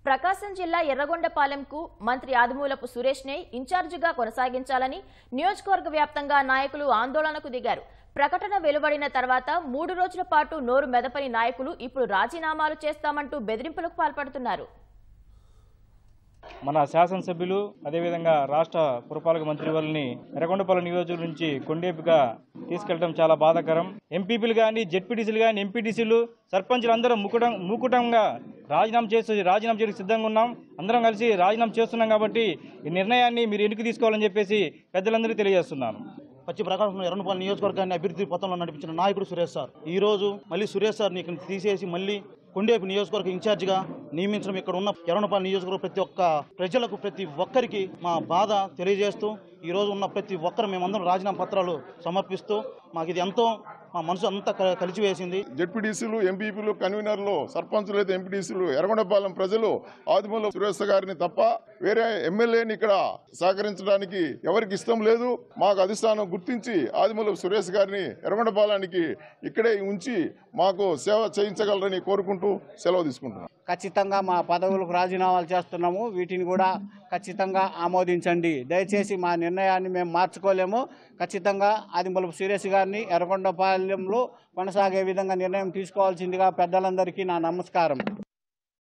ప్రకాశం జిల్లా ఎర్రగొండపాలెంకు మంత్రి ఆదిమూలపు సురేష్నే ఇన్ఛార్జిగా కొనసాగించాలని నియోజకవర్గ వ్యాప్తంగా నాయకులు ఆందోళనకు దిగారు ప్రకటన వెలువడిన తర్వాత మూడు రోజుల పాటు నోరు మెదపని నాయకులు ఇప్పుడు రాజీనామాలు చేస్తామంటూ బెదిరింపులకు పాల్పడుతున్నారు మన శాసనసభ్యులు అదేవిధంగా రాష్ట్ర పురపాలక మంత్రి వాళ్ళని ఎర్రగొండపాలెం నియోజకవర్గం నుంచి కొండేపుగా తీసుకెళ్లడం చాలా బాధాకరం ఎంపీపీలు కానీ జెడ్పీటీసీలు కానీ ఎంపీటీసీలు సర్పంచులు అందరం ముకుటం మూకుటంగా రాజీనామా చేసి రాజీనామా చేయడానికి సిద్ధంగా ఉన్నాం అందరం కలిసి రాజీనామా చేస్తున్నాం కాబట్టి ఈ నిర్ణయాన్ని మీరు ఎన్నిక తీసుకోవాలని చెప్పేసి పెద్దలందరికీ తెలియజేస్తున్నాను పశ్చిమ ప్రకాశం ఎర్రనపాలెం నియోజకవర్గాన్ని అభివృద్ధి పథంలో నడిపించిన నాయకుడు సురేష్ సార్ ఈ రోజు మళ్ళీ సురేష్ సార్ని ఇక్కడ తీసేసి మళ్ళీ కొండేపు నియోజకవర్గ ఇన్ఛార్జిగా నియమించడం ఇక్కడ ఉన్న ఎర్రనపాలెం నియోజకవర్గ ప్రతి ఒక్క ప్రజలకు ప్రతి ఒక్కరికి మా బాధ తెలియజేస్తూ ఈ రోజు ఉన్న ప్రతి ఒక్కరు మేమందరం రాజీనామా పత్రాలు సమర్పిస్తూ మాకు ఇది ఎంతో మా మనసు అంతా క- కలిచివేసింది జెడ్పీటీసీలు ఎంపీపీలు కన్వీనర్లు సర్పంచులు అయితే ఎంపీటీసీలు ఎర్రగొండపాలెం ప్రజలు ఆదిమూల సురేష్ గారిని తప్ప వేరే ఎమ్మెల్యేని ఇక్కడ సహకరించడానికి ఎవరికి ఇష్టం లేదు మాకు అధిష్టానం గుర్తించి ఆదిమూల సురేష్ గారిని ఎర్రగొండపాలానికి ఇక్కడే ఉంచి మాకు సేవ చేయించగలరని కోరుకుంటూ సెలవు తీసుకుంటున్నాం ఖచ్చితంగా మా పదవులకు రాజీనామాలు చేస్తున్నాము వీటిని కూడా ఖచ్చితంగా ఆమోదించండి దయచేసి మా నిర్ణయాన్ని మేము మార్చుకోలేము ఖచ్చితంగా ఆదిమూలపు సురేష్ గారిని ఎర్రగొండపాలెంలో కొనసాగే విధంగా నిర్ణయం తీసుకోవాల్సిందిగా పెద్దలందరికీ నా నమస్కారం